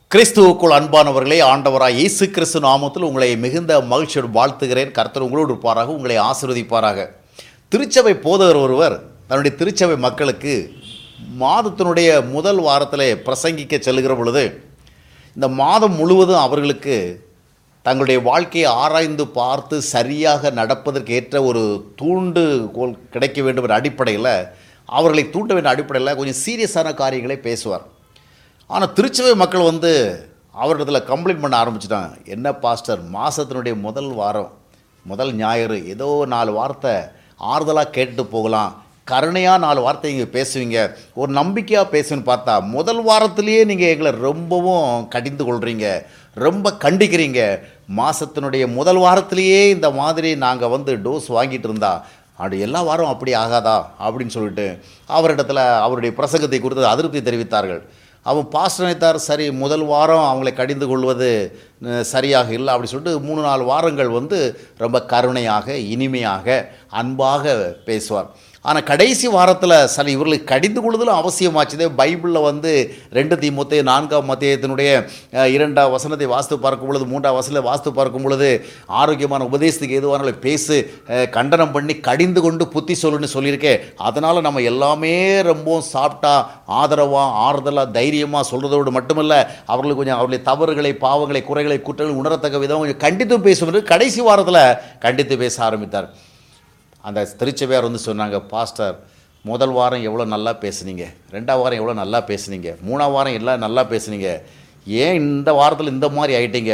கிறிஸ்துவுக்குள் அன்பானவர்களே ஆண்டவராய் இயேசு கிறிஸ்து நாமத்தில் உங்களை மிகுந்த மகிழ்ச்சியோடு வாழ்த்துகிறேன் கர்த்தர் உங்களோடு இருப்பாராக உங்களை ஆசீர்வதிப்பாராக திருச்சபை போதகர் ஒருவர் தன்னுடைய திருச்சபை மக்களுக்கு மாதத்தினுடைய முதல் வாரத்தில் பிரசங்கிக்க செல்லுகிற பொழுது இந்த மாதம் முழுவதும் அவர்களுக்கு தங்களுடைய வாழ்க்கையை ஆராய்ந்து பார்த்து சரியாக நடப்பதற்கு ஏற்ற ஒரு தூண்டு கோல் கிடைக்க வேண்டும் என்ற அடிப்படையில் அவர்களை தூண்ட வேண்டிய அடிப்படையில் கொஞ்சம் சீரியஸான காரியங்களை பேசுவார் ஆனால் திருச்சபை மக்கள் வந்து அவரிடத்தில் கம்ப்ளைண்ட் பண்ண ஆரம்பிச்சிட்டாங்க என்ன பாஸ்டர் மாதத்தினுடைய முதல் வாரம் முதல் ஞாயிறு ஏதோ நாலு வார்த்தை ஆறுதலாக கேட்டுட்டு போகலாம் கருணையாக நாலு வார்த்தை நீங்கள் பேசுவீங்க ஒரு நம்பிக்கையாக பேசுன்னு பார்த்தா முதல் வாரத்திலேயே நீங்கள் எங்களை ரொம்பவும் கடிந்து கொள்கிறீங்க ரொம்ப கண்டிக்கிறீங்க மாதத்தினுடைய முதல் வாரத்திலேயே இந்த மாதிரி நாங்கள் வந்து டோஸ் வாங்கிட்டு இருந்தா அப்படி எல்லா வாரம் அப்படி ஆகாதா அப்படின்னு சொல்லிட்டு அவரிடத்துல அவருடைய பிரசங்கத்தை குறித்து அதிருப்தி தெரிவித்தார்கள் அவன் பாஸ்டர் நினைத்தார் சரி முதல் வாரம் அவங்களை கடிந்து கொள்வது அஹ், சரியாக இல்லை அப்படி சொல்லிட்டு மூணு நாலு வாரங்கள் வந்து ரொம்ப கருணையாக இனிமையாக அன்பாக பேசுவார் ஆனால் கடைசி வாரத்தில் சில இவர்களுக்கு கடிந்து கொள்வதிலும் அவசியமாச்சுதே பைபிளில் வந்து ரெண்டு தீமூத்தை நான்காம் மத்தியத்தினுடைய அஹ், இரண்டாம் வசனத்தை வாஸ்து பார்க்கும் பொழுது மூன்றாம் வசனத்தை வாஸ்து பார்க்கும் பொழுது ஆரோக்கியமான உபதேசத்துக்கு எதுவானால பேசு அஹ், கண்டனம் பண்ணி கடிந்து கொண்டு புத்தி சொல்லுன்னு சொல்லியிருக்கேன் அதனால் நம்ம எல்லாமே ரொம்பவும் சாப்பிட்டா ஆதரவாக ஆறுதலாக தைரியமாக சொல்கிறதோடு மட்டுமல்ல அவர்களுக்கு கொஞ்சம் அவருடைய தவறுகளை பாவங்களை குறைகளை குற்றங்களை உணரத்தக்க விதம் கொஞ்சம் கண்டித்து பேசுவது கடைசி வாரத்தில் கண்டித்து பேச ஆரம்பித்தார் அந்த திருச்சபையார் வந்து சொன்னாங்க பாஸ்டர் முதல் வாரம் எவ்வளோ நல்லா பேசுனீங்க ரெண்டாம் வாரம் எவ்வளோ நல்லா பேசுனீங்க மூணாம் வாரம் எல்லாம் நல்லா பேசுனீங்க ஏன் இந்த வாரத்தில் இந்த மாதிரி ஆயிட்டீங்க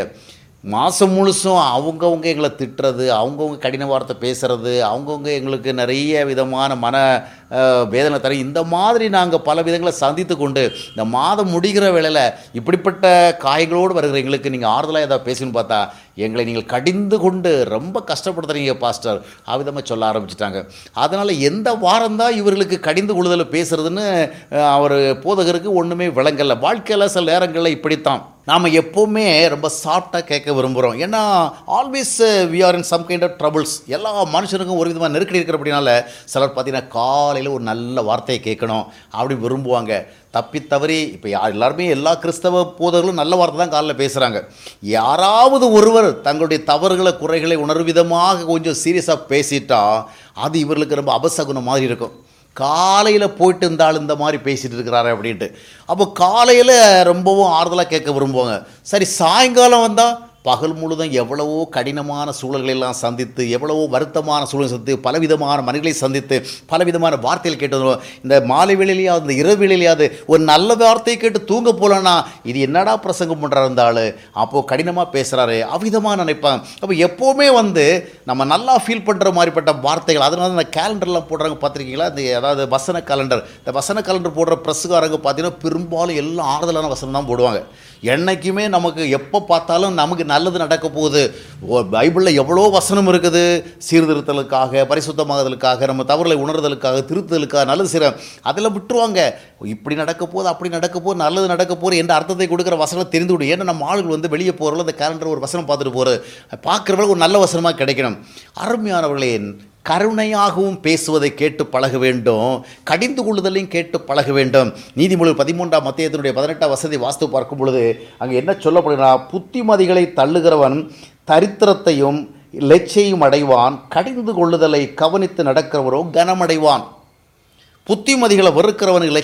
மாதம் முழுசும் அவங்கவுங்க எங்களை திட்டுறது அவங்கவுங்க கடின வார்த்தை பேசுறது அவங்கவுங்க எங்களுக்கு நிறைய விதமான மன அஹ், வேதனை தர இந்த மாதிரி நாங்கள் பல விதங்களை சந்தித்து கொண்டு இந்த மாதம் முடிகிற வேளையில் இப்படிப்பட்ட காயங்களோடு வருகிற எங்களுக்கு நீங்கள் ஆறுதலாக ஏதாவது பேசுன்னு பார்த்தா எங்களை நீங்கள் கடிந்து கொண்டு ரொம்ப கஷ்டப்படுத்துறீங்க பாஸ்டர் அவ்விதமாக சொல்ல ஆரம்பிச்சிட்டாங்க அதனால் எந்த வாரம் தான் இவர்களுக்கு கடிந்து கொள்ளுதல் பேசுறதுன்னு அஹ், அவர் போதகருக்கு ஒன்றுமே விளங்கலை வாழ்க்கையில் சில நேரங்களில் இப்படித்தான் நாம் எப்போவுமே ரொம்ப சாஃப்டாக கேட்க விரும்புகிறோம் ஏன்னா always we are in some kind of troubles எல்லா மனுஷனுக்கும் ஒரு விதமாக நெருக்கடி இருக்கிறபடினால சிலர் பார்த்தீங்கன்னா காலையில் ஒரு நல்ல வார்த்தையை கேட்கணும் அப்படி விரும்புவாங்க தப்பி தவறி இப்போ யா எல்லாருமே எல்லா கிறிஸ்தவ போதர்களும் நல்ல வார்த்தை தான் காலைல பேசுகிறாங்க யாராவது ஒருவர் தங்களுடைய தவறுகளை குறைகளை உணர்விதமாக கொஞ்சம் சீரியஸாக பேசிட்டா அது இவர்களுக்கு ரொம்ப அபசகுனம் மாதிரி இருக்கும் காலையில் போயிட்டு இருந்தால் இந்த மாதிரி பேசிட்டு இருக்கிறாரு அப்படின்ட்டு அப்போ காலையில் ரொம்பவும் ஆறுதலாக கேட்க விரும்புவாங்க சரி சாயங்காலம் வந்தால் பகல் முழுதும் எவ்வளவோ கடினமான சூழல்களை எல்லாம் சந்தித்து எவ்வளவோ வருத்தமான சூழலை சந்தித்து பலவிதமான மனிதர்களை சந்தித்து பலவிதமான வார்த்தைகள் கேட்டு வருவோம். இந்த மாலை வேளையிலையாவது இந்த இரவு வேளையிலையாவது ஒரு நல்ல வார்த்தையை கேட்டு தூங்க போலன்னா இது என்னடா பிரசங்கம் பண்ணுறாரு இந்த ஆள் அப்போது கடினமாக பேசுகிறாரு அவ்விதமாக நினைப்பாங்க அப்போ எப்போவுமே வந்து நம்ம நல்லா ஃபீல் பண்ணுற மாதிரிப்பட்ட வார்த்தைகள் அதனால தான் இந்த கேலண்டர்லாம் போடுறாங்க பார்த்துருக்கீங்களா இந்த அதாவது வசன கேலண்டர் இந்த வசன கேலண்டர் போடுற ப்ரெஸ்ஸுக்காரங்க பார்த்தீங்கன்னா பெரும்பாலும் எல்லாம் ஆறுதலான வசனம் தான் போடுவாங்க என்னைக்குமே நமக்கு எப்போ பார்த்தாலும் நமக்கு நல்லது நடக்க போகுது ஓ, பைபிளில் எவ்வளோ வசனம் இருக்குது சீர்திருத்தலுக்காக பரிசுத்தமாகுதலுக்காக நம்ம தவறுகளை உணர்தலுக்காக திருத்துதலுக்காக நல்லது செய்கிற அதில் விட்டுருவாங்க இப்படி நடக்க போகுது அப்படி நடக்க போகுது நல்லது நடக்க போகுது என்ற அர்த்தத்தை கொடுக்குற வசனம் தெரிந்து விடும் ஏன்னா நம்ம ஆளுகள் வந்து வெளியே போகிறோம் அந்த கேலண்டர் ஒரு வசனம் பார்த்துட்டு போகிறது பார்க்குறவங்களுக்கு ஒரு நல்ல வசனமாக கிடைக்கணும் அருமையானவர்களே கருணையாகவும் பேசுவதை கேட்டு பழக வேண்டும் கடிந்து கொள்ளுதலையும் கேட்டு பழக வேண்டும் நீதிமொழி பதிமூன்றாம் மத்தியத்தினுடைய பதினெட்டாம் வசதி வாஸ்து பார்க்கும் பொழுது அங்கே என்ன சொல்லப்படுகிறா புத்திமதிகளை தள்ளுகிறவன் தரித்திரத்தையும் லெச்சையும் அடைவான் கடிந்து கொள்ளுதலை கவனித்து நடக்கிறவரோ கனமடைவான் புத்திமதிகளை வெறுக்கிறவன்